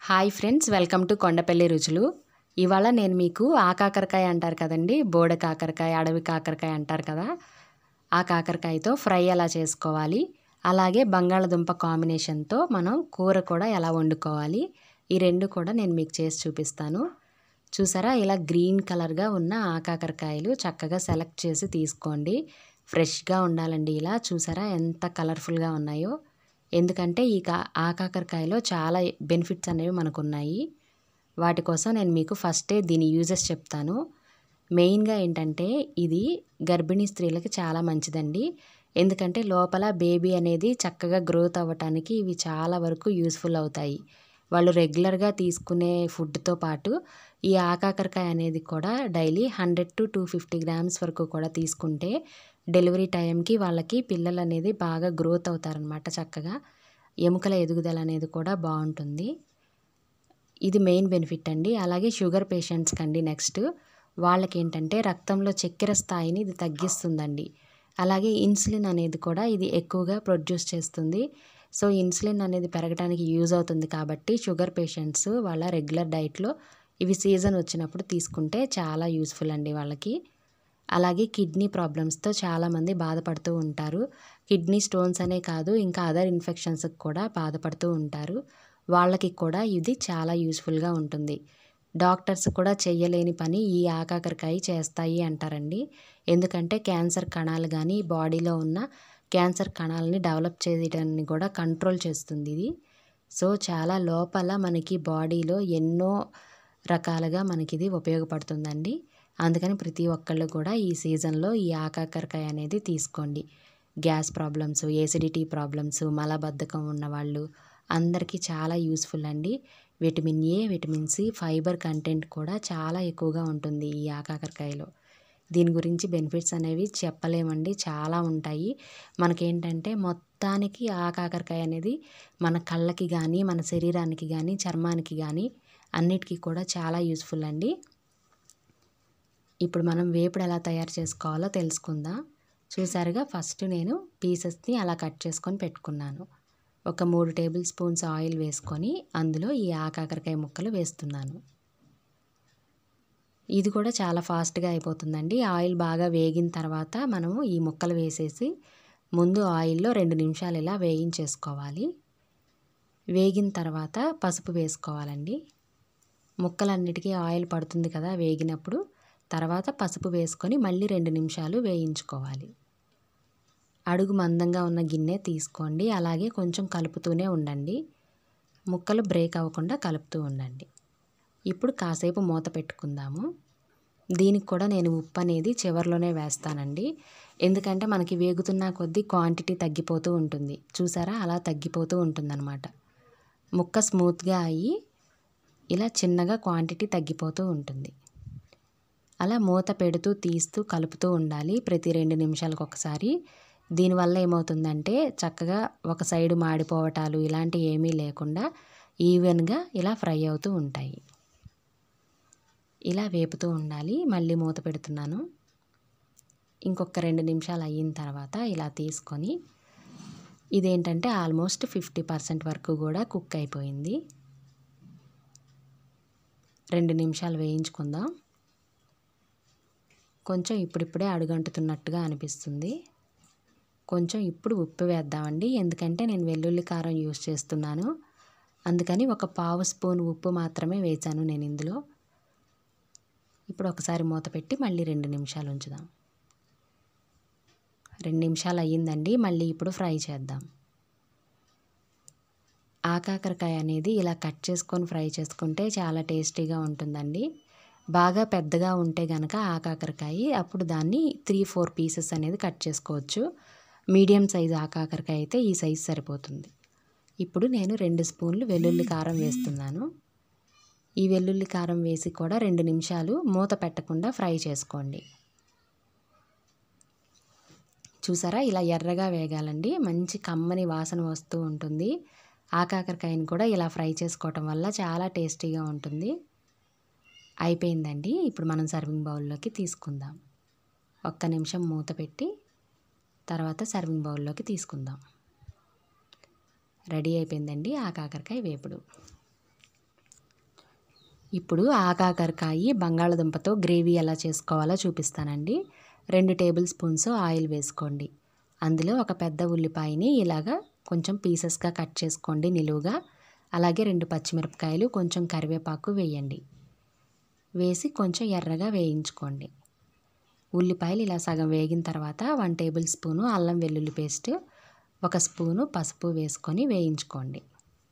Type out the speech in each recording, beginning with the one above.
hi friends welcome to Kondapalli రుచులు ఇవాళ నేను మీకు ఆ కాకరకాయ అంటారు కదండి బోడ కాకరకాయ అడవి కాకరకాయ అంటారు కదా ఆ కాకరకాయతో ఫ్రై ఎలా చేసుకోవాలి అలాగే బంగాళదుంప కాంబినేషన్తో మనం కూర కూడా ఎలా వండుకోవాలి ఈ రెండు కూడా నేను మీకు చేసి చూపిస్తాను చూసారా ఇలా గ్రీన్ కలర్గా ఉన్న ఆ కాకరకాయలు చక్కగా సెలెక్ట్ చేసి తీసుకోండి ఫ్రెష్గా ఉండాలండి ఇలా చూసారా ఎంత కలర్ఫుల్గా ఉన్నాయో ఎందుకంటే ఈ కా ఆ కాకరకాయలో చాలా బెనిఫిట్స్ అనేవి మనకు ఉన్నాయి వాటి కోసం నేను మీకు ఫస్టే దీని యూజెస్ చెప్తాను మెయిన్గా ఏంటంటే ఇది గర్భిణీ స్త్రీలకి చాలా మంచిదండి ఎందుకంటే లోపల బేబీ అనేది చక్కగా గ్రోత్ అవ్వటానికి ఇవి చాలా వరకు యూస్ఫుల్ అవుతాయి వాళ్ళు రెగ్యులర్గా తీసుకునే ఫుడ్తో పాటు ఈ ఆకాకరకాయ అనేది కూడా daily hundred to two fifty grams వరకు కూడా తీసుకుంటే డెలివరీ టైంకి వాళ్ళకి పిల్లలు అనేది బాగా గ్రోత్ అవుతారనమాట చక్కగా ఎముకల ఎదుగుదల అనేది కూడా బాగుంటుంది ఇది మెయిన్ బెనిఫిట్ అండి అలాగే షుగర్ పేషెంట్స్కి అండి నెక్స్ట్ వాళ్ళకి ఏంటంటే రక్తంలో చక్కెర స్థాయిని ఇది తగ్గిస్తుందండి అలాగే ఇన్సులిన్ అనేది కూడా ఇది ఎక్కువగా ప్రొడ్యూస్ చేస్తుంది సో ఇన్సులిన్ అనేది పెరగడానికి యూజ్ అవుతుంది కాబట్టి షుగర్ పేషెంట్స్ వాళ్ళ రెగ్యులర్ డైట్లో ఇవి సీజన్ వచ్చినప్పుడు తీసుకుంటే చాలా యూస్ఫుల్ అండి వాళ్ళకి అలాగే కిడ్నీ ప్రాబ్లమ్స్తో చాలామంది బాధపడుతూ ఉంటారు కిడ్నీ స్టోన్స్ అనే కాదు ఇంకా అదర్ ఇన్ఫెక్షన్స్కి కూడా బాధపడుతూ ఉంటారు వాళ్ళకి కూడా ఇది చాలా యూస్ఫుల్గా ఉంటుంది డాక్టర్స్ కూడా చెయ్యలేని పని ఈ ఆకాకరకాయ చేస్తాయి అంటారండి ఎందుకంటే క్యాన్సర్ కణాలు కానీ బాడీలో ఉన్న క్యాన్సర్ కణాలని డెవలప్ చేయడాన్ని కూడా కంట్రోల్ చేస్తుంది ఇది సో చాలా లోపల మనకి బాడీలో ఎన్నో రకాలుగా మనకి ఇది ఉపయోగపడుతుందండి అందుకని ప్రతి ఒక్కళ్ళు కూడా ఈ సీజన్లో ఈ ఆకాకరకాయ అనేది తీసుకోండి గ్యాస్ ప్రాబ్లమ్స్ ఏసిడిటీ ప్రాబ్లమ్స్ మలబద్ధకం ఉన్నవాళ్ళు అందరికీ చాలా యూస్ఫుల్ అండి vitamin A vitamin C fibre content కూడా చాలా ఎక్కువగా ఉంటుంది ఈ ఆకాకరకాయలో దీని గురించి బెనిఫిట్స్ అనేవి చెప్పలేమండి చాలా ఉంటాయి మనకేంటంటే మొత్తానికి ఆ కాకరకాయ అనేది మన కళ్ళకి కానీ మన శరీరానికి కానీ చర్మానికి కానీ అన్నిటికీ కూడా చాలా యూస్ఫుల్ అండి ఇప్పుడు మనం వేపుడు ఎలా తయారు చేసుకోవాలో తెలుసుకుందాం చూసారుగా ఫస్ట్ నేను పీసెస్ని అలా కట్ చేసుకొని పెట్టుకున్నాను ఒక మూడు టేబుల్ స్పూన్స్ ఆయిల్ వేసుకొని అందులో ఈ ఆకాకరకాయ ముక్కలు వేస్తున్నాను ఇది కూడా చాలా ఫాస్ట్గా అయిపోతుందండి ఆయిల్ బాగా వేగిన తర్వాత మనము ఈ ముక్కలు వేసేసి ముందు ఆయిల్లో రెండు నిమిషాలు ఇలా వేయించేసుకోవాలి వేగిన తర్వాత పసుపు వేసుకోవాలండి ముక్కలన్నిటికీ ఆయిల్ పడుతుంది కదా వేగినప్పుడు తర్వాత పసుపు వేసుకొని మళ్ళీ రెండు నిమిషాలు వేయించుకోవాలి అడుగు మందంగా ఉన్న గిన్నె తీసుకోండి అలాగే కొంచెం కలుపుతూనే ఉండండి ముక్కలు బ్రేక్ అవ్వకుండా కలుపుతూ ఉండండి ఇప్పుడు కాసేపు మూత పెట్టుకుందాము దీనికి కూడా నేను ఉప్పు అనేది చివరిలోనే వేస్తానండి ఎందుకంటే మనకి వేగుతున్న కొద్దీ క్వాంటిటీ తగ్గిపోతూ ఉంటుంది చూసారా అలా తగ్గిపోతూ ఉంటుందన్నమాట ముక్క స్మూత్గా అయ్యి ఇలా చిన్నగా క్వాంటిటీ తగ్గిపోతూ ఉంటుంది అలా మూత పెడుతూ తీస్తూ కలుపుతూ ఉండాలి ప్రతి రెండు నిమిషాలకు ఒకసారి దీనివల్ల ఏమవుతుందంటే చక్కగా ఒక సైడు మాడిపోవటాలు ఇలాంటివి ఏమీ లేకుండా ఈవెన్గా ఇలా ఫ్రై అవుతూ ఉంటాయి ఇలా వేపుతూ ఉండాలి మళ్ళీ మూత పెడుతున్నాను ఇంకొక రెండు నిమిషాలు అయిన తర్వాత ఇలా తీసుకొని ఇదేంటంటే ఆల్మోస్ట్ ఫిఫ్టీ పర్సెంట్ వరకు కూడా కుక్ అయిపోయింది రెండు నిమిషాలు వేయించుకుందాం కొంచెం ఇప్పుడిప్పుడే అడుగంటుతున్నట్టుగా అనిపిస్తుంది కొంచెం ఇప్పుడు ఉప్పు వేద్దామండి ఎందుకంటే నేను వెల్లుల్లి కారం యూస్ చేస్తున్నాను అందుకని ఒక పావు స్పూన్ ఉప్పు మాత్రమే వేసాను నేను ఇందులో ఇప్పుడు ఒకసారి మూత పెట్టి మళ్ళీ రెండు నిమిషాలు ఉంచుదాం రెండు నిమిషాలు అయ్యిందండి మళ్ళీ ఇప్పుడు ఫ్రై చేద్దాం ఆకాకరకాయ అనేది ఇలా కట్ చేసుకొని ఫ్రై చేసుకుంటే చాలా టేస్టీగా ఉంటుందండి బాగా పెద్దగా ఉంటే కనుక ఆకాకరకాయ అప్పుడు దాన్ని త్రీ ఫోర్ పీసెస్ అనేది కట్ చేసుకోవచ్చు మీడియం సైజు ఆకాకరకాయ అయితే ఈ సైజు సరిపోతుంది ఇప్పుడు నేను రెండు స్పూన్లు వెల్లుల్లి కారం వేస్తున్నాను ఈ వెల్లుల్లి కారం వేసి కూడా రెండు నిమిషాలు మూత పెట్టకుండా ఫ్రై చేసుకోండి చూసారా ఇలా ఎర్రగా వేగాలండి మంచి కమ్మని వాసన వస్తూ ఉంటుంది ఆకాకరకాయని కూడా ఇలా ఫ్రై చేసుకోవటం వల్ల చాలా టేస్టీగా ఉంటుంది అయిపోయిందండి ఇప్పుడు మనం సర్వింగ్ బౌల్లోకి తీసుకుందాం ఒక్క నిమిషం మూత పెట్టి తర్వాత సర్వింగ్ బౌల్లోకి తీసుకుందాం రెడీ అయిపోయిందండి ఆ కాకరకాయ వేపుడు ఇప్పుడు ఆకాకరకాయ బంగాళదుంపతో గ్రేవీ ఎలా చేసుకోవాలో చూపిస్తానండి రెండు టేబుల్ స్పూన్స్ ఆయిల్ వేసుకోండి అందులో ఒక పెద్ద ఉల్లిపాయని ఇలాగా కొంచెం పీసెస్గా కట్ చేసుకోండి నిలువుగా అలాగే రెండు పచ్చిమిరపకాయలు కొంచెం కరివేపాకు వేయండి వేసి కొంచెం ఎర్రగా వేయించుకోండి ఉల్లిపాయలు ఇలా సగం వేగిన తర్వాత వన్ టేబుల్ స్పూను అల్లం వెల్లుల్లి పేస్ట్ ఒక స్పూను పసుపు వేసుకొని వేయించుకోండి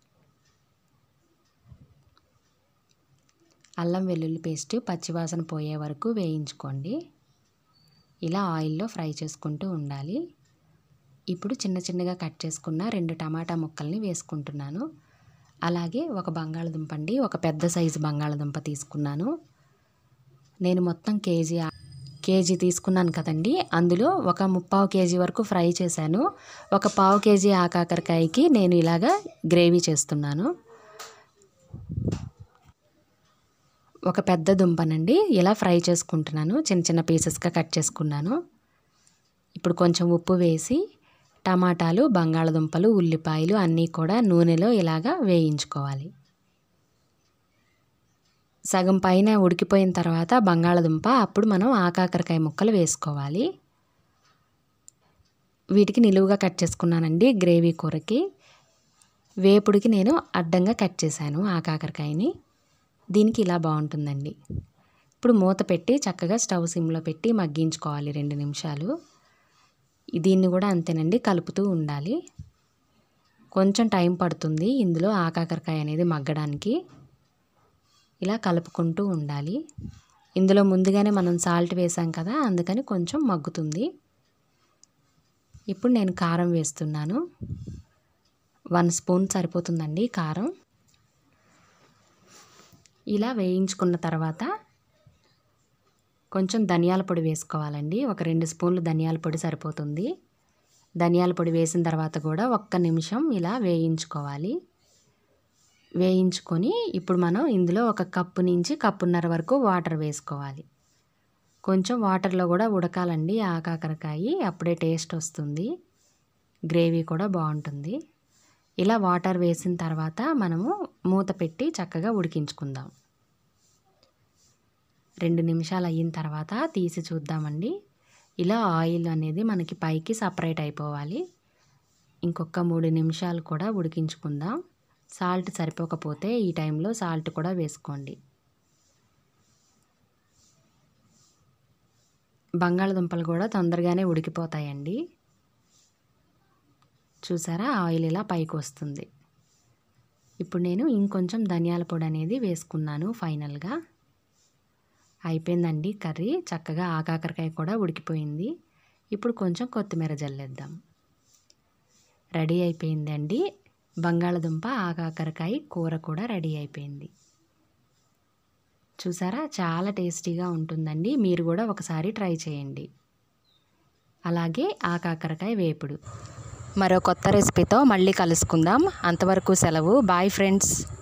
అల్లం వెల్లుల్లి పేస్ట్ పచ్చివాసన పోయే వరకు వేయించుకోండి ఇలా ఆయిల్లో ఫ్రై చేసుకుంటూ ఉండాలి ఇప్పుడు చిన్న చిన్నగా కట్ చేసుకున్న రెండు టమాటా ముక్కల్ని వేసుకుంటున్నాను అలాగే ఒక బంగాళదుంప అండి ఒక పెద్ద సైజు బంగాళదుంప తీసుకున్నాను నేను మొత్తం కేజీ కేజీ తీసుకున్నాను కదండి అందులో ఒక ముప్పావు కేజీ వరకు ఫ్రై చేశాను ఒక పావు కేజీ ఆకాకరకాయకి నేను ఇలాగా గ్రేవీ చేస్తున్నాను ఒక పెద్ద దుంపనండి ఇలా ఫ్రై చేసుకుంటున్నాను చిన్న చిన్న పీసెస్గా కట్ చేసుకున్నాను ఇప్పుడు కొంచెం ఉప్పు వేసి టమాటాలు బంగాళదుంపలు ఉల్లిపాయలు అన్నీ కూడా నూనెలో ఇలాగా వేయించుకోవాలి సగం పైన ఉడికిపోయిన తర్వాత బంగాళదుంప అప్పుడు మనం ఆకాకరకాయ ముక్కలు వేసుకోవాలి వీటికి నిలువుగా కట్ చేసుకున్నానండి గ్రేవీ కూరకి వేపుడికి నేను అడ్డంగా కట్ చేశాను ఆకాకరకాయని దీనికి ఇలా బాగుంటుందండి ఇప్పుడు మూత పెట్టి చక్కగా స్టవ్ సిమ్లో పెట్టి మగ్గించుకోవాలి రెండు నిమిషాలు దీన్ని కూడా అంతేనండి కలుపుతూ ఉండాలి కొంచెం టైం పడుతుంది ఇందులో ఆకాకరకాయ అనేది మగ్గడానికి ఇలా కలుపుకుంటూ ఉండాలి ఇందులో ముందుగానే మనం సాల్ట్ వేసాం కదా అందుకని కొంచెం మగ్గుతుంది ఇప్పుడు నేను కారం వేస్తున్నాను వన్ స్పూన్ సరిపోతుందండి కారం ఇలా వేయించుకున్న తర్వాత కొంచెం ధనియాల పొడి వేసుకోవాలండి ఒక రెండు స్పూన్లు ధనియాల పొడి సరిపోతుంది ధనియాల పొడి వేసిన తర్వాత కూడా ఒక్క నిమిషం ఇలా వేయించుకోవాలి వేయించుకొని ఇప్పుడు మనం ఇందులో ఒక కప్పు నుంచి కప్పున్నర వరకు వాటర్ వేసుకోవాలి కొంచెం వాటర్లో కూడా ఉడకాలండి ఆకాకరకాయ అప్పుడే టేస్ట్ వస్తుంది గ్రేవీ కూడా బాగుంటుంది ఇలా వాటర్ వేసిన తర్వాత మనము మూత పెట్టి చక్కగా ఉడికించుకుందాం రెండు నిమిషాలు అయిన తర్వాత తీసి చూద్దామండి ఇలా ఆయిల్ అనేది మనకి పైకి సపరేట్ అయిపోవాలి ఇంకొక మూడు నిమిషాలు కూడా ఉడికించుకుందాం సాల్ట్ సరిపోకపోతే ఈ టైంలో సాల్ట్ కూడా వేసుకోండి బంగాళదుంపలు కూడా తొందరగానే ఉడికిపోతాయండి చూసారా ఆయిల్ ఇలా పైకి వస్తుంది ఇప్పుడు నేను ఇంకొంచెం ధనియాల పొడి అనేది వేసుకున్నాను ఫైనల్గా అయిపోయిందండి కర్రీ చక్కగా ఆకాకరకాయ కూడా ఉడికిపోయింది ఇప్పుడు కొంచెం కొత్తిమీర జల్లేద్దాం రెడీ అయిపోయిందండి బంగాళదుంప ఆకాకరకాయ కూర కూడా రెడీ అయిపోయింది చూసారా చాలా టేస్టీగా ఉంటుందండి మీరు కూడా ఒకసారి ట్రై చేయండి అలాగే ఆకాకరకాయ వేపుడు మరో కొత్త రెసిపీతో మళ్ళీ కలుసుకుందాం అంతవరకు సెలవు బాయ్ ఫ్రెండ్స్